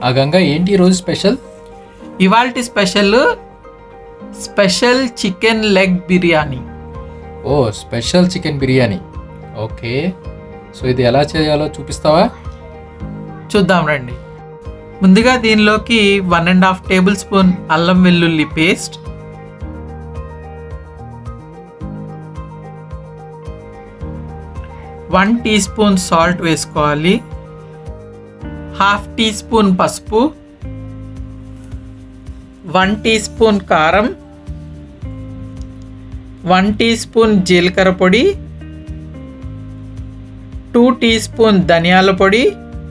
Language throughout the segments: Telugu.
ఆ గంగా ఏంటి ఈరోజు స్పెషల్ ఇవాల్టి special special chicken leg biryani oh special chicken biryani okay so ఇది ఎలా చేయాలో చూపిస్తావా చూద్దాం రండి ముందుగా దీనిలోకి one and half tablespoon అల్లం వెల్లుల్లి paste one teaspoon salt వేసుకోవాలి హాఫ్ టీ స్పూన్ పసుపు వన్ టీ స్పూన్ కారం వన్ టీ స్పూన్ జీలకర్ర పొడి టూ టీ స్పూన్ ధనియాల పొడి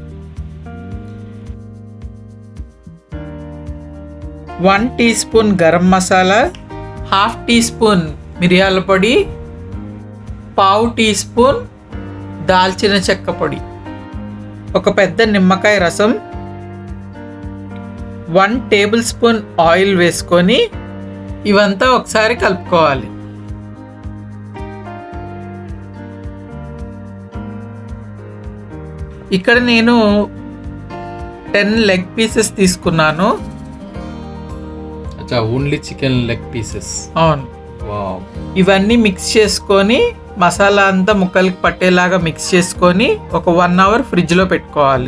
one teaspoon garam masala half teaspoon మిరియాల పొడి పావు టీ స్పూన్ దాల్చిన చెక్క పొడి ఒక పెద్ద నిమ్మకాయ రసం వన్ టేబుల్ స్పూన్ ఆయిల్ వేసుకొని ఇవంతా ఒకసారి కలుపుకోవాలి ఇక్కడ నేను టెన్ లెగ్ పీసెస్ తీసుకున్నాను అచ్చా ఓన్లీ చికెన్ లెగ్ పీసెస్ అవును వావ్ ఇవన్నీ మిక్స్ చేసుకొని మసాలా అంతా ముక్కలకి పట్టేలాగా మిక్స్ చేసుకొని ఒక వన్ అవర్ ఫ్రిడ్జ్లో పెట్టుకోవాలి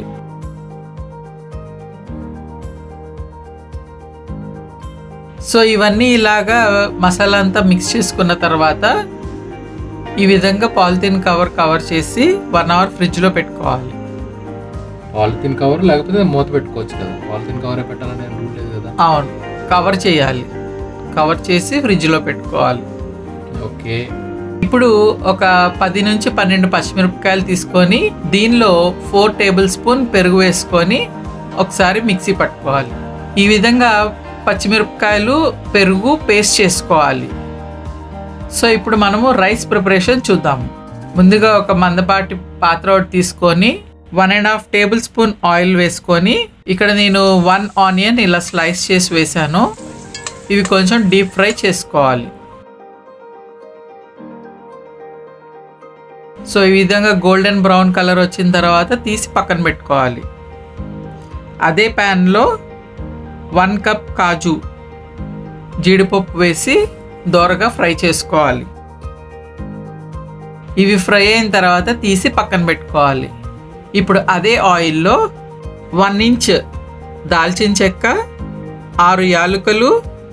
సో ఇవన్నీ ఇలాగా మసాలా అంతా మిక్స్ చేసుకున్న తర్వాత ఈ విధంగా పాలిథిన్ కవర్ కవర్ చేసి వన్ అవర్ ఫ్రిడ్జ్లో పెట్టుకోవాలి పాలిథిన్ కవర్ లేకపోతే మూత పెట్టుకోవచ్చు కదా పాలిథిన్ కవరే పెట్టాలని రూల్ లేదు కదా అవును కవర్ చేయాలి కవర్ చేసి ఫ్రిడ్జ్లో పెట్టుకోవాలి ఓకే ఇప్పుడు ఒక పది నుంచి పన్నెండు పచ్చిమిరపకాయలు తీసుకొని దీనిలో ఫోర్ టేబుల్ స్పూన్ పెరుగు వేసుకొని ఒకసారి మిక్సీ పట్టుకోవాలి ఈ విధంగా పచ్చిమిరపకాయలు పెరుగు పేస్ట్ చేసుకోవాలి సో ఇప్పుడు మనము రైస్ ప్రిపరేషన్ చూద్దాము ముందుగా ఒక మందపాటి పాత్ర ఒకటి తీసుకొని one and half tablespoon oil వేసుకొని ఇక్కడ నేను వన్ ఆనియన్ ఇలా స్లైస్ చేసి వేసాను ఇవి కొంచెం డీప్ ఫ్రై చేసుకోవాలి సో ఈ విధంగా గోల్డెన్ బ్రౌన్ కలర్ వచ్చిన తర్వాత తీసి పక్కన పెట్టుకోవాలి అదే ప్యాన్లో వన్ కప్ కాజు జీడిపప్పు వేసి దోరగా ఫ్రై చేసుకోవాలి ఇవి ఫ్రై అయిన తర్వాత తీసి పక్కన పెట్టుకోవాలి ఇప్పుడు అదే ఆయిల్లో వన్ ఇంచ్ దాల్చిన చెక్క ఆరు యాలుకలు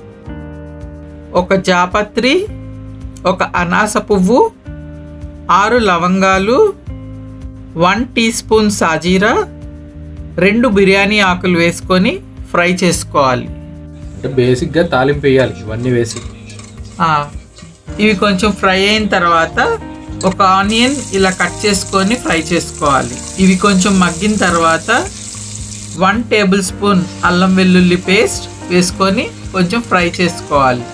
ఒక జాపత్రి ఒక అనాస పువ్వు ఆరు లవంగాలు వన్ టీ స్పూన్ సాజీరా రెండు బిర్యానీ ఆకులు వేసుకొని ఫ్రై చేసుకోవాలి అంటే బేసిక్గా తాలింపు వేయాలి ఇవన్నీ వేసి ఆ, ఇవి కొంచెం ఫ్రై అయిన తర్వాత ఒక ఆనియన్ ఇలా కట్ చేసుకొని ఫ్రై చేసుకోవాలి ఇవి కొంచెం మగ్గిన తర్వాత వన్ టేబుల్ స్పూన్ అల్లం వెల్లుల్లి పేస్ట్ వేసుకొని కొంచెం ఫ్రై చేసుకోవాలి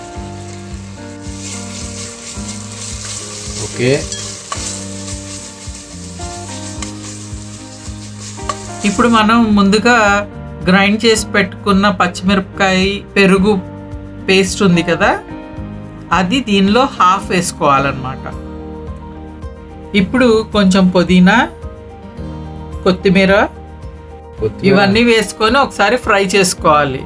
ఓకే ఇప్పుడు మనం ముందుగా గ్రైండ్ చేసి పెట్టుకున్న పచ్చిమిరపకాయ పెరుగు పేస్ట్ ఉంది కదా అది దీనిలో హాఫ్ వేసుకోవాలన్నమాట ఇప్పుడు కొంచెం పుదీనా కొత్తిమీర కొత్తిమీర. ఇవన్నీ వేసుకొని ఒకసారి ఫ్రై చేసుకోవాలి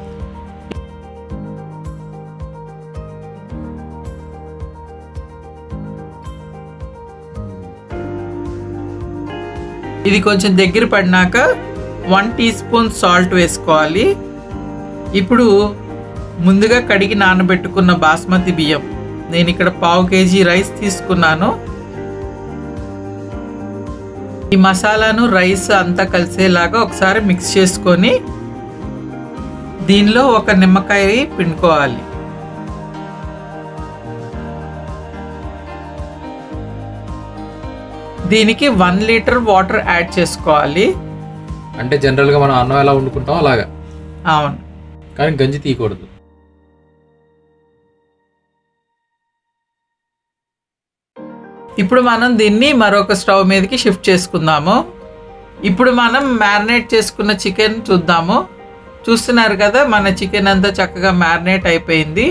ఇది కొంచెం దగ్గర పడినాక వన్ టీ స్పూన్ సాల్ట్ వేసుకోవాలి ఇప్పుడు ముందుగా కడిగి నానబెట్టుకున్న బాస్మతి బియ్యం నేను ఇక్కడ పావు కేజీ రైస్ తీసుకున్నాను ఈ మసాలాను రైస్ అంతా కలిసేలాగా ఒకసారి మిక్స్ చేసుకొని దీనిలో ఒక నిమ్మకాయ పిండుకోవాలి దీనికి వన్ లీటర్ వాటర్ యాడ్ చేసుకోవాలి అంటే జనరల్గా మనం అన్నం ఎలా వండుకుంటాం అలాగా అవును కానీ గంజి తీయకూడదు ఇప్పుడు మనం దీన్ని మరొక స్టవ్ మీదకి షిఫ్ట్ చేసుకుందాము ఇప్పుడు మనం మ్యారినేట్ చేసుకున్న చికెన్ చూద్దాము చూస్తున్నారు కదా మన చికెన్ అంతా చక్కగా మ్యారినేట్ అయిపోయింది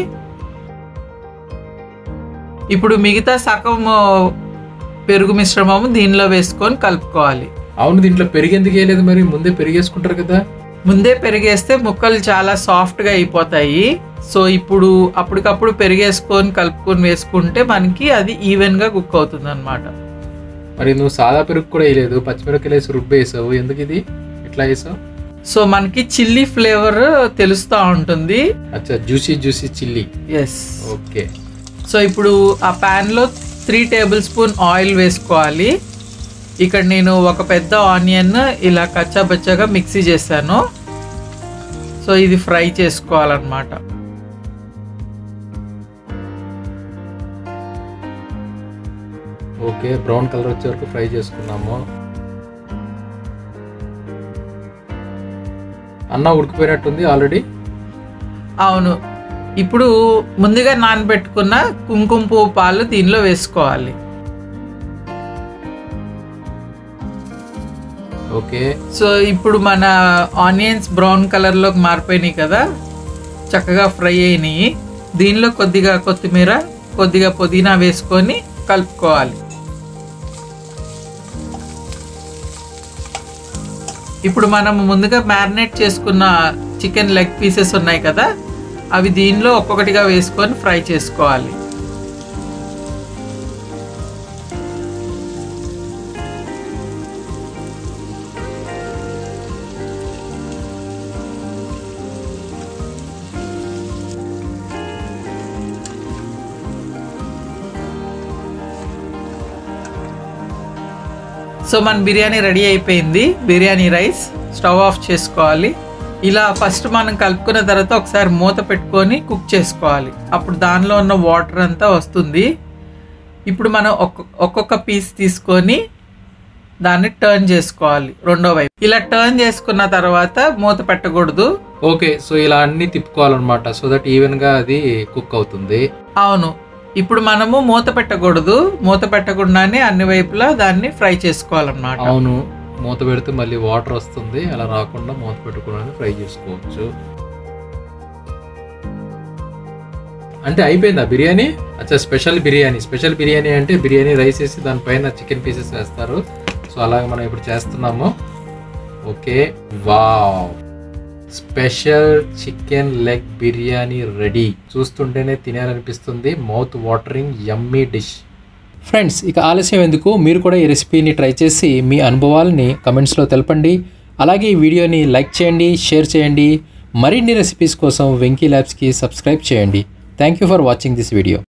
ఇప్పుడు మిగతా సగం పెరుగు మిశ్రమము దీనిలో వేసుకొని కలుపుకోవాలి అవును దీంట్లో పెరిగి ఎందుకు వేయలేదు మరి ముందే పెరిగేసుకుంటారు కదా ముందే పెరిగేస్తే ముక్కలు చాలా సాఫ్ట్గా అయిపోతాయి సో ఇప్పుడు అప్పటికప్పుడు పెరిగేసుకొని కలుపుకొని వేసుకుంటే మనకి అది ఈవెన్గా కుక్ అవుతుంది అనమాట మరి నువ్వు సాదా పెరుగు కూడా వేయలేదు పచ్చిమిరపకాయలు వేసి రుబ్బు వేసావు ఎందుకు ఇది ఇట్లా వేసావు సో మనకి చిల్లీ ఫ్లేవర్ తెలుస్తూ ఉంటుంది అచ్చా juicy juicy chilli yes okay so ఇప్పుడు ఆ ప్యాన్లో త్రీ టేబుల్ స్పూన్ ఆయిల్ వేసుకోవాలి ఇక్కడ నేను ఒక పెద్ద ఆనియన్ ఇలా కచ్చాబచ్చాగా మిక్సీ చేశాను సో ఇది ఫ్రై చేసుకోవాలన్నమాట ఓకే బ్రౌన్ కలర్ వచ్చే వరకు ఫ్రై చేసుకున్నాము అన్న ఉడికిపోయినట్టుంది ఆల్రెడీ అవును ఇప్పుడు ముందుగా నానబెట్టుకున్న కుంకుమ పువ్వు పాలు దీనిలో వేసుకోవాలి ఓకే సో ఇప్పుడు మన ఆనియన్స్ బ్రౌన్ కలర్లోకి మారిపోయినాయి కదా చక్కగా ఫ్రై అయినాయి దీనిలో కొద్దిగా కొత్తిమీర కొద్దిగా పుదీనా వేసుకొని కలుపుకోవాలి ఇప్పుడు మనం ముందుగా మ్యారినేట్ చేసుకున్న చికెన్ లెగ్ పీసెస్ ఉన్నాయి కదా అవి దీనిలో ఒక్కొక్కటిగా వేసుకొని ఫ్రై చేసుకోవాలి సో మన బిర్యానీ రెడీ అయిపోయింది బిర్యానీ రైస్ స్టవ్ ఆఫ్ చేసుకోవాలి ఇలా ఫస్ట్ మనం కలుపుకున్న తర్వాత ఒకసారి మూత పెట్టుకొని కుక్ చేసుకోవాలి అప్పుడు దానిలో ఉన్న వాటర్ అంతా వస్తుంది ఇప్పుడు మనం ఒక్కొక్క ఒక్కొక్క పీస్ తీసుకొని దాన్ని టర్న్ చేసుకోవాలి రెండో వైపు ఇలా టర్న్ చేసుకున్న తర్వాత మూత పెట్టకూడదు ఓకే సో ఇలా అన్ని తిప్పుకోవాలన్నమాట సో దట్ ఈవెన్గా అది కుక్ అవుతుంది అవును ఇప్పుడు మనము మూత పెట్టకూడదు మూత పెట్టకుండానే అన్ని వైపులా దాన్ని ఫ్రై చేసుకోవాలన్నమాట అవును మూత పెడితే మళ్ళీ వాటర్ వస్తుంది అలా రాకుండా మూత పెట్టుకోవడానికి ఫ్రై చేసుకోవచ్చు అంటే అయిపోయిందా బిర్యానీ అచ్చా స్పెషల్ బిర్యానీ స్పెషల్ బిర్యానీ అంటే బిర్యానీ రైస్ వేసి దానిపైన చికెన్ పీసెస్ వేస్తారు సో అలాగే మనం ఇప్పుడు చేస్తున్నాము okay wow special chicken leg biryani ready చూస్తుంటేనే తినాలనిపిస్తుంది mouth watering yummy dish friends ఇక ఆలస్యం ఎందుకు మీరు కూడా ఈ రెసిపీని ట్రై చేసి మీ అనుభవాలని కమెంట్స్లో తెలపండి అలాగే ఈ వీడియోని లైక్ చేయండి షేర్ చేయండి మరిన్ని రెసిపీస్ కోసం వెంకీ ల్యాబ్స్కి సబ్స్క్రైబ్ చేయండి thank you for watching this video